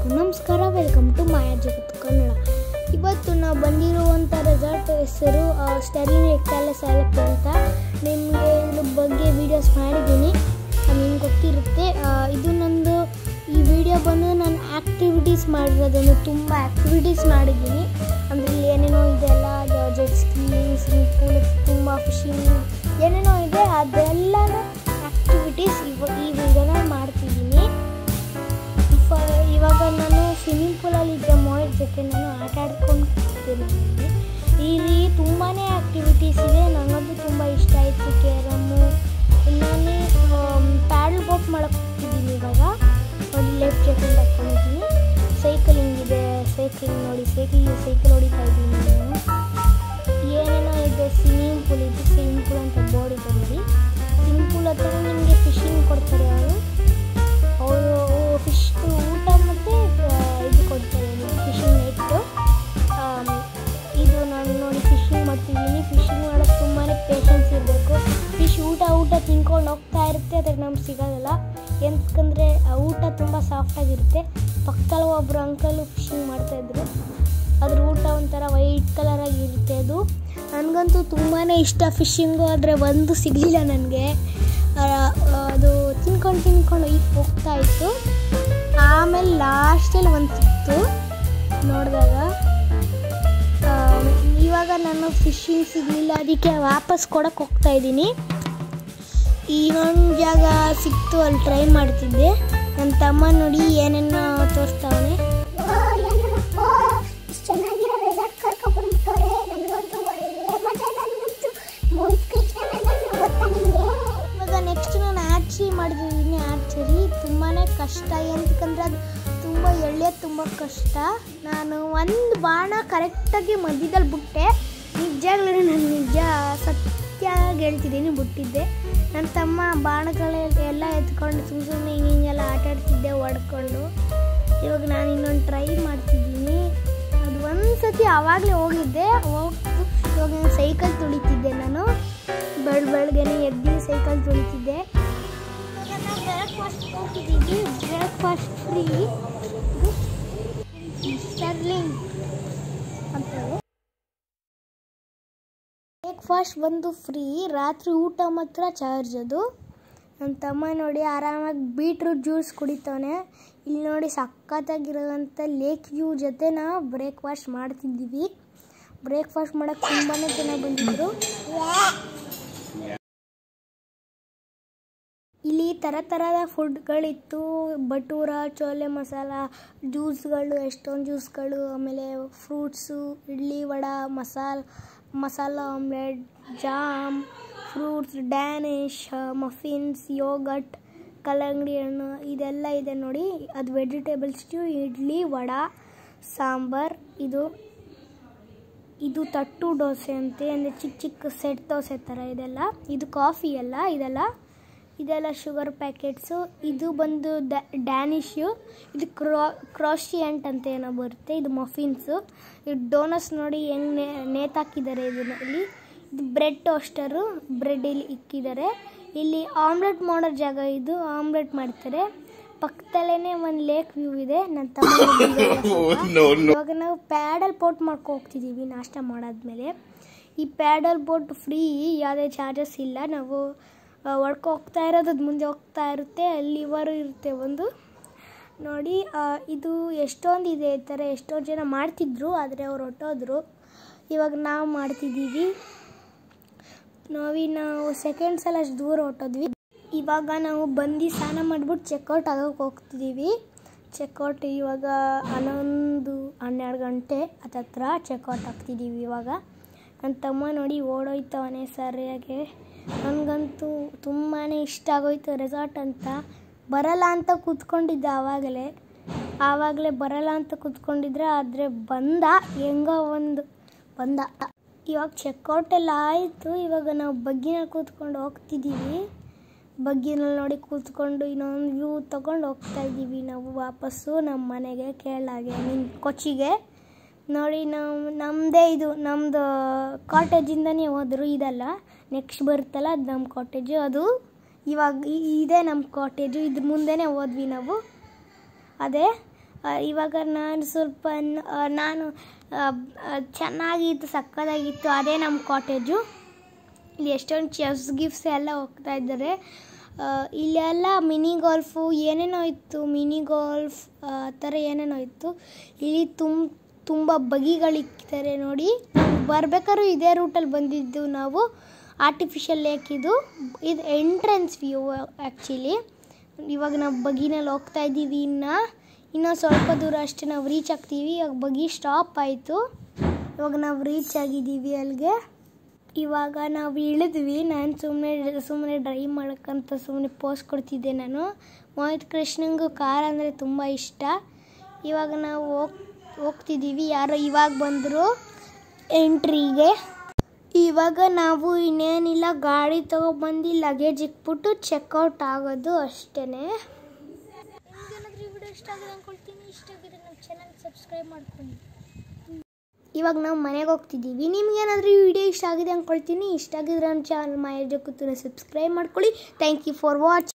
ಎಲ್ರಿಗೂ ನಮಸ್ಕಾರ welcome to ಮಾಯಾ ಜಗತ್ತು ಕನ್ನಡ ಇವತ್ತು ನಾವು ಬಂದಿರುವಂಥ ರೆಸಾರ್ಟ್ ಹೆಸರು ಸ್ಟರ್ಲಿಂಗ್ ಎಕ್ಟಾಲಸ್ ಐಲಪ್ ಅಂತ ನಿಮಗೆ ಇದ್ರ ಬಗ್ಗೆ ವೀಡಿಯೋಸ್ ಮಾಡಿದ್ದೀನಿ ಅದು ನಿಮ್ಗೆ ಗೊತ್ತಿರುತ್ತೆ ಆ, ಇದು ನಂದು ಈ ವಿಡಿಯೋ ಬಂದು ನಾನು ಆ್ಯಕ್ಟಿವಿಟೀಸ್ ಮಾಡಿರೋದನ್ನು ತುಂಬ ಆ್ಯಕ್ಟಿವಿಟೀಸ್ ಮಾಡಿದ್ದೀನಿ ಅಂದರೆ ಇಲ್ಲಿ ಏನೇನೋ ಇದೆಲ್ಲ ಜೆಟ್ ಸ್ಕೀಯಿಂಗ್ ಸ್ವಿಮ್ಮಿಂಗ್ ಪೂಲ್ ತುಂಬ ಫಿಶಿಂಗ್ ಏನೇನೋ ಇದೆ ಅದೆಲ್ಲನೂ ಆ್ಯಕ್ಟಿವಿಟೀಸ್ ಇವ ಈ ವಿಡಿಯೋನ ಮಾಡ್ತಿದ್ದೀನಿ ಫ- ಇವಾಗ ನಾನು ಸ್ವಿಮ್ಮಿಂಗ್ ಪೂಲಲ್ಲಿ ಇದ್ದ ಮೋಯರ್ ಜೊತೆ ನಾನು ಆಟ ಆಡ್ಕೊಂಡು ಕೂತಿದ್ದೀನಿ ಇಲ್ಲಿ ತುಂಬಾ ಆ್ಯಕ್ಟಿವಿಟೀಸ್ ಇದೆ ನನಗಂತೂ ತುಂಬ ಇಷ್ಟ ಆಯಿತು ಕೇರಮ್ಮು ನಾನು ಪ್ಯಾಡಲ್ ಬೋಟ್ ಮಾಡಕ್ಕೆ ಹೋಗ್ತಿದ್ದೀನಿ ಇವಾಗ ನೋಡಿ ಲೆಫ್ಟ್ ಜೊತೆಯಿಂದ ಹಾಕ್ಕೊಂಡಿದ್ದೀನಿ ಸೈಕಲಿಂಗ್ ಇದೆ ಸೈಕ್ಲಿಂಗ್ ನೋಡಿ ಸೈಕಲ್ ಸೈಕಲ್ ಹೊಡಿತಾ ಇದ್ದೀನಿ ನಾನು ಏನೇನೋ ಇದೆ ಸ್ವಿಮ್ಮಿಂಗ್ ಪೂಲ್ ಇದೆ ಸ್ವಿಮ್ಮಿಂಗ್ ಪೂಲ್ ಅಂತ ಬೋರ್ಡ್ ಇದೆ ನೋಡಿ ಸ್ವಿಮ್ಮಿಂಗ್ ಪೂಲ್ ಹತ್ರ ನಿಮಗೆ ಫಿಶಿಂಗ್ ಕೊಡ್ತಾರೆ ಅವರು ಅವರು ಫಿಶ್ ಊಟ ಮತ್ತು ಇದು ಕೊಡ್ತಾರೆ ಫಿಶಿಂಗ್ ನೆಟ್ಟು ಇದು ನಾನು ನೋಡಿ ಫಿಶಿಂಗ್ ಮಾಡ್ತಿದ್ದೀನಿ ಫಿಶಿಂಗ್ ಮಾಡೋಕ್ಕೆ ತುಂಬಾ ಪೇಷನ್ಸ್ ಇರಬೇಕು ಫಿಶ್ ಊಟ ಊಟ ತಿನ್ಕೊಂಡು ಹೋಗ್ತಾ ಇರುತ್ತೆ ಅದಕ್ಕೆ ನಮ್ಗೆ ಸಿಗೋದಿಲ್ಲ ಎಂತಂದರೆ ಊಟ ತುಂಬ ಸಾಫ್ಟಾಗಿರುತ್ತೆ ಪಕ್ಕದಲ್ಲಿ ಒಬ್ಬರು ಅಂಕಲು ಫಿಶಿಂಗ್ ಮಾಡ್ತಾಯಿದ್ರು ಅದ್ರ ಊಟ ಒಂಥರ ವೈಟ್ ಕಲರಾಗಿ ಇರುತ್ತೆ ಅದು ನನಗಂತೂ ತುಂಬಾ ಇಷ್ಟ ಫಿಶಿಂಗು ಆದರೆ ಒಂದು ಸಿಗಲಿಲ್ಲ ನನಗೆ ಅದು ತಿನ್ಕೊಂಡು ತಿನ್ಕೊಂಡು ಈಗ ಹೋಗ್ತಾ ಇತ್ತು ಆಮೇಲೆ ಲಾಸ್ಟಲ್ಲಿ ಒಂದು ಸಿಕ್ತು ನೋಡಿದಾಗ ಇವಾಗ ನಾನು ಫಿಶಿಂಗ್ ಸಿಗಲಿಲ್ಲ ಅದಕ್ಕೆ ವಾಪಸ್ ಕೊಡಕ್ಕೆ ಹೋಗ್ತಾ ಇದ್ದೀನಿ ಇನ್ನೊಂದು ಜಾಗ ಸಿಕ್ತು ಅಲ್ಲಿ ಟ್ರೈ ಮಾಡ್ತಿದ್ದೆ ನನ್ನ ತಮ್ಮ ನೋಡಿ ಏನೇನೋ ತೋರಿಸ್ತಾವನೆ ಚೆನ್ನಾಗಿರೋ ರೆಸಾರ್ಟ್ ಕರ್ಕೊಂಡ್ಬಂದ್ಬಿಟ್ಟವ್ರೆ ನನಗಂತೂ ಒಳ್ಳೆ ಮಜಾ ನನಗಂತೂ ಮೋಹಿತ್ ಗೊತ್ತಾ ನಿಮಗೆ ಇವಾಗ ನೆಕ್ಸ್ಟ್ ನಾನು ಆರ್ಚರಿ ಮಾಡಿದ್ದೀನಿ ಆರ್ಚರಿ ತುಂಬಾ ಕಷ್ಟ ಎಂತಕ್ಕಂದ್ರೆ ಅದು ತುಂಬ ಎಳ್ಯೋದು ತುಂಬ ಕಷ್ಟ ನಾನು ಒಂದು ಬಾಣ ಕರೆಕ್ಟಾಗಿ ಮಧ್ಯದಲ್ಲಿ ಬಿಟ್ಟೆ ನಿಜಾಗ್ಲೂ ನಾನು ನಿಜ ಸತ್ಯವಾಗಿ ಹೇಳ್ತಿದ್ದೀನಿ ಬಿಟ್ಟಿದ್ದೆ ನನ್ನ ತಮ್ಮ ಬಾಣಗಳೆಲ್ಲ ಎಲ್ಲ ಎತ್ಕೊಂಡು ಸುಮ್ಮನೆ ಸುಮ್ಮನೆ ಹಿಂಗೆ ಹಿಂಗೆಲ್ಲ ಆಟ ಆಡ್ತಿದ್ದೆ ಹೊಡ್ಕೊಂಡು ಇವಾಗ ನಾನು ಇನ್ನೊಂದು ಟ್ರೈ ಮಾಡ್ತಿದ್ದೀನಿ ಅದು ಒಂದು ಸತಿ ಆವಾಗಲೇ ಹೋಗಿದ್ದೆ ಹೋಗ್ತು ಇವಾಗ ನಾನು ಸೈಕಲ್ ತುಳಿತಿದ್ದೆ ನಾನು ಬೆಳ ಬೆಳಗ್ಗೆನೆ ಎದ್ದು ಸೈಕಲ್ ತುಳಿತಿದ್ದೆ ಬ್ರೇಕ್ಫಾಸ್ಟ್ ಹೋಗ್ತಿದ್ದೀವಿ ಬ್ರೇಕ್ಫಾಸ್ಟ್ ಫ್ರೀ ಸ್ಟರ್ಲಿಂಗ್ ಅಂತಾರೆ ಬ್ರೇಕ್ಫಾಸ್ಟ್ ಬಂದು ಫ್ರೀ ರಾತ್ರಿ ಊಟ ಮಾತ್ರ ಚಾರ್ಜ್ ಅದು ನನ್ನ ತಮ್ಮ ನೋಡಿ ಆರಾಮಾಗಿ ಬೀಟ್ರೂಟ್ ಜ್ಯೂಸ್ ಕುಡಿತಾನೆ ಇಲ್ಲಿ ನೋಡಿ ಸಖತ್ತಾಗಿರೋಂಥ ಲೇಕ್ ವ್ಯೂ ಜೊತೆ ನಾವು ಬ್ರೇಕ್ಫಾಸ್ಟ್ ಮಾಡ್ತಿದ್ದೀವಿ ಬ್ರೇಕ್ಫಾಸ್ಟ್ ಮಾಡೋಕ್ಕೆ ತುಂಬಾ ಜನ ಬಂದಿದ್ದರು ಇಲ್ಲಿ ಥರ ಥರದ ಫುಡ್ಗಳಿತ್ತು ಬಟೂರ ಚೋಲೆ ಮಸಾಲ ಜ್ಯೂಸ್ಗಳು ಎಷ್ಟೊಂದು ಜ್ಯೂಸ್ಗಳು ಆಮೇಲೆ fruits idli vada masala masala omelette jam fruits Danish muffins yogurt ಕಲ್ಲಂಗಡಿ ಹಣ್ಣು ಇದೆಲ್ಲ ಇದೆ ನೋಡಿ ಅದು ವೆಜಿಟೇಬಲ್ ಸ್ಟ್ಯೂ ಇಡ್ಲಿ ವಡ ಸಾಂಬಾರ್ ಇದು ಇದು ತಟ್ಟು ದೋಸೆ ಅಂತೆ ಅಂದರೆ ಚಿಕ್ಕ ಚಿಕ್ಕ ಸೆಟ್ ದೋಸೆ ಥರ ಇದೆಲ್ಲ ಇದು ಕಾಫಿ ಅಲ್ಲ ಇದೆಲ್ಲ ಇದೆಲ್ಲ ಶುಗರ್ ಪ್ಯಾಕೆಟ್ಸು ಇದು ಬಂದು ಡ್ಯಾನಿಶು ಇದು ಕ್ರಾ ಕ್ರಾಶಿಯಂಟ್ ಅಂತ ಏನೋ ಬರುತ್ತೆ ಇದು ಮಫಿನ್ಸು ಇದು ಡೋನಸ್ ನೋಡಿ ಹೆಂಗೆ ನೇತಾಕಿದ್ದಾರೆ ಇದನ್ನ ಇಲ್ಲಿ ಇದು ಬ್ರೆಡ್ ಟೋಸ್ಟರು ಬ್ರೆಡ್ ಇಲ್ಲಿ ಇಕ್ಕಿದ್ದಾರೆ ಇಲ್ಲಿ ಆಮ್ಲೆಟ್ ಮಾಡೋ ಜಾಗ ಇದು ಆಮ್ಲೆಟ್ ಮಾಡ್ತಾರೆ ಪಕ್ಕದಲ್ಲೇ ಒಂದು ಲೇಕ್ ವ್ಯೂ ಇದೆ ನನ್ನ ತಮ್ಮ ಇವಾಗ ನಾವು ಪ್ಯಾಡಲ್ ಬೋಟ್ ಮಾಡ್ಕೊ ಹೋಗ್ತಿದ್ದೀವಿ ನಾಷ್ಟ ಮಾಡಾದ್ಮೇಲೆ ಈ ಪ್ಯಾಡಲ್ ಬೋಟ್ ಫ್ರೀ ಯಾವುದೇ ಚಾರ್ಜಸ್ ಇಲ್ಲ ನಾವು ಒಡ್ಕೊ ಹೋಗ್ತಾ ಇರೋದು ಅದು ಮುಂದೆ ಹೋಗ್ತಾ ಇರುತ್ತೆ ಅಲ್ಲಿವರು ಇರುತ್ತೆ ಒಂದು ನೋಡಿ ಆ, ಇದು ಎಷ್ಟೊಂದು ಇದೆ ಈ ಥರ ಎಷ್ಟೊಂದು ಜನ ಮಾಡ್ತಿದ್ರು ಆದರೆ ಅವ್ರು ಹೊಟ್ಟೋದ್ರು ಇವಾಗ ನಾವು ಮಾಡ್ತಿದ್ದೀವಿ ನಾವಿ ನಾವು ಸೆಕೆಂಡ್ ಸಲ ಅಷ್ಟು ದೂರ ಹೊಟ್ಟೋದ್ವಿ ಇವಾಗ ನಾವು ಬಂದು ಸ್ನಾನ ಮಾಡ್ಬಿಟ್ಟು ಚೆಕ್ಔಟ್ ಆಗೋಕೆ ಹೋಗ್ತಿದ್ದೀವಿ ಚೆಕ್ಔಟ್ ಇವಾಗ ಹನ್ನೊಂದು ಹನ್ನೆರಡು ಗಂಟೆ ಹತ್ತತ್ರ ಚೆಕ್ಔಟ್ ಆಗ್ತಿದ್ದೀವಿ ಇವಾಗ ನನ್ನ ತಮ್ಮ ನೋಡಿ ಓಡೋಯ್ತವನೆ ಸರಿಯಾಗಿ ನನಗಂತೂ ತುಂಬಾ ಇಷ್ಟ ಆಗೋಯ್ತು ರೆಸಾರ್ಟ್ ಅಂತ ಬರಲ್ಲ ಅಂತ ಕೂತ್ಕೊಂಡಿದ್ದೆ ಆವಾಗಲೇ ಆವಾಗಲೇ ಬರಲ್ಲ ಅಂತ ಕೂತ್ಕೊಂಡಿದ್ರೆ ಆದರೆ ಬಂದ ಹೆಂಗೋ ಒಂದು ಬಂದ ಇವಾಗ ಚೆಕ್ಔಟ್ ಎಲ್ಲ ಆಯಿತು ಇವಾಗ ನಾವು ಬಗ್ಗಿನಲ್ಲಿ ಕೂತ್ಕೊಂಡು ಹೋಗ್ತಿದ್ದೀವಿ ಬಗ್ಗಿನಲ್ಲಿ ನೋಡಿ ಕೂತ್ಕೊಂಡು ಇನ್ನೊಂದು ವ್ಯೂ ತೊಗೊಂಡು ಹೋಗ್ತಾ ಇದ್ದೀವಿ ನಾವು ವಾಪಸ್ಸು ನಮ್ಮ ಮನೆಗೆ ಕೇರಳಗೆ ನಿನ್ನ ಕೊಚ್ಚಿಗೆ ನೋಡಿ ನಾವು ನಮ್ಮದೇ ಇದು ನಮ್ಮದು ಕಾಟೇಜಿಂದನೇ ಹೋದ್ರು ಇದಲ್ಲ ನೆಕ್ಸ್ಟ್ ಬರುತ್ತಲ್ಲ ಅದು ನಮ್ಮ ಕಾಟೇಜು ಅದು ಇವಾಗ ಇ- ಇದೇ ನಮ್ಮ ಕಾಟೇಜು ಇದ್ರ ಮುಂದೆನೇ ಹೋದ್ವಿ ನಾವು ಅದೇ ಆ, ಇವಾಗ ನಾನು ಸ್ವಲ್ಪ ನ- ಆ, ನಾನು ಆ, ಆ, ಚೆನ್ನಾಗಿತ್ತು ಸಕ್ಕತ್ತಾಗಿತ್ತು ಅದೇ ನಮ್ಮ ಕಾಟೇಜು ಇಲ್ಲಿ ಎಷ್ಟೊಂದು ಚೆಫ್ಸ್ ಗಿಫ್ಟ್ಸ್ ಎಲ್ಲ ಹೋಗ್ತಾ ಇದ್ದಾರೆ ಆ, ಇಲ್ಲೆಲ್ಲ ಮಿನಿ ಗಾಲ್ಫು ಏನೇನೋ ಇತ್ತು ಮಿನಿ ಗಾಲ್ಫ್ ಆ ಥರ ಏನೇನೋ ಇತ್ತು ಇಲ್ಲಿ ತುಂಬ ತುಂಬ ಬಗೆಗಳಿಕ್ಕಿದ್ದಾರೆ ನೋಡಿ ಬರ್ಬೇಕಾದ್ರೂ ಇದೇ ರೂಟಲ್ಲಿ ಬಂದಿದ್ದು ನಾವು ಆರ್ಟಿಫಿಷಿಯಲ್ ಲೇಕ್ ಇದು ಇದು ಎಂಟ್ರೆನ್ಸ್ ವ್ಯೂ ಆ್ಯಕ್ಚುಲಿ ಇವಾಗ ನಾವು ಬಗಿನಲ್ಲಿ ಹೋಗ್ತಾ ಇದ್ದೀವಿ ಇನ್ನು ಇನ್ನೂ ಸ್ವಲ್ಪ ದೂರ ಅಷ್ಟೇ ನಾವು ರೀಚ್ ಆಗ್ತೀವಿ ಇವಾಗ ಬಗಿ ಸ್ಟಾಪ್ ಆಯಿತು ಇವಾಗ ನಾವು ರೀಚ್ ಆಗಿದ್ದೀವಿ ಅಲ್ಲಿಗೆ ಇವಾಗ ನಾವು ಇಳಿದ್ವಿ ನಾನು ಸುಮ್ಮನೆ ಸುಮ್ಮನೆ ಡ್ರೈವ್ ಮಾಡೋಕ್ಕಂತ ಸುಮ್ಮನೆ ಪೋಸ್ಟ್ ಕೊಡ್ತಿದ್ದೆ ನಾನು ಮೋಹಿತ್ ಕೃಷ್ಣಂಗೂ ಕಾರ್ ಅಂದರೆ ತುಂಬ ಇಷ್ಟ ಇವಾಗ ನಾವು ಹೋಗ್ ಹೋಗ್ತಿದ್ದೀವಿ ಯಾರೋ ಇವಾಗ ಬಂದರು ಎಂಟ್ರಿಗೆ ಇವಾಗ ನಾವು ಇನ್ನೇನಿಲ್ಲ ಗಾಡಿ ತೊಗೊಬಂದು ಲಗೇಜ್ ಇಟ್ಬಿಟ್ಟು ಚೆಕ್ಔಟ್ ಆಗೋದು ಅಷ್ಟೇ ನಿಮ್ಗೇನಾದ್ರೂ ಈ ವಿಡಿಯೋ ಇಷ್ಟ ಆಗಿದೆ ಅಂದ್ಕೊಳ್ತೀನಿ ಇಷ್ಟ ಆಗಿದೆ ನಮ್ಮ ಚಾನಲ್ ಸಬ್ಸ್ಕ್ರೈಬ್ ಮಾಡ್ಕೊಂಡು ಇವಾಗ ನಾವು ಮನೆಗೆ ಹೋಗ್ತಿದ್ದೀವಿ ನಿಮ್ಗೇನಾದ್ರೂ ಈ ವಿಡಿಯೋ ಇಷ್ಟ ಆಗಿದೆ ಅಂದ್ಕೊಳ್ತೀನಿ ಇಷ್ಟ ಆಗಿದ್ರೆ ನಮ್ಮ ಚಾನಲ್ ಮಾಯ ಜೊತೆ ಸಬ್ಸ್ಕ್ರೈಬ್ ಮಾಡ್ಕೊಳ್ಳಿ ಥ್ಯಾಂಕ್ ಯು ಫಾರ್ ವಾಚ್